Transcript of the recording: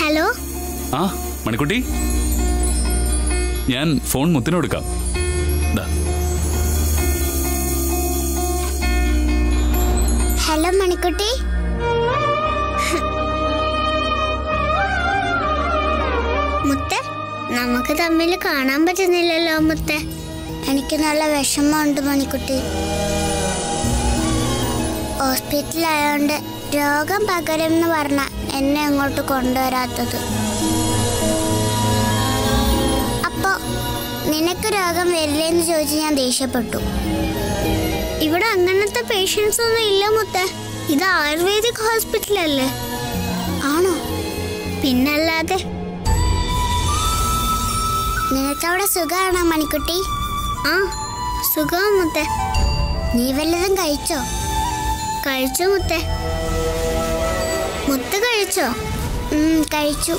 hello ആ മണിക്കുട്ടി ഞാൻ ഫോൺ മുത്തിന് കൊടുക്കാം ദാ, ഹലോ മണിക്കുട്ടി മുത്ത് നമുക്ക് തമ്മിൽ കാണാൻ പറ്റുന്നില്ലല്ലോ മുത്ത് എനിക്ക് നല്ല വിഷമമുണ്ട് മണിക്കുട്ടി ഹോസ്പിറ്റലായോണ്ട് രോഗം പകരും എന്ന് പറഞ്ഞ എന്നെ അങ്ങോട്ട് കൊണ്ടുവരാത്തത് അപ്പോ നിനക്ക് രോഗം വരില്ലെന്ന് ചോദിച്ച് ഞാൻ ദേഷ്യപ്പെട്ടു ഇവിടെ അങ്ങനത്തെ പേഷ്യൻസ് ഒന്നും ഇല്ല മുത്തേ ഇത് ആയുർവേദിക് ഹോസ്പിറ്റൽ അല്ലേ ആണോ പിന്നല്ലാതെ നിനക്കവിടെ സുഖമാണോ മണിക്കുട്ടി ആ സുഖം മുത്തേ നീ വല്ലതും കഴിച്ചോ കഴിച്ചു മുത്തേ മുത്ത് കഴിച്ചോ ഉം, കഴിച്ചു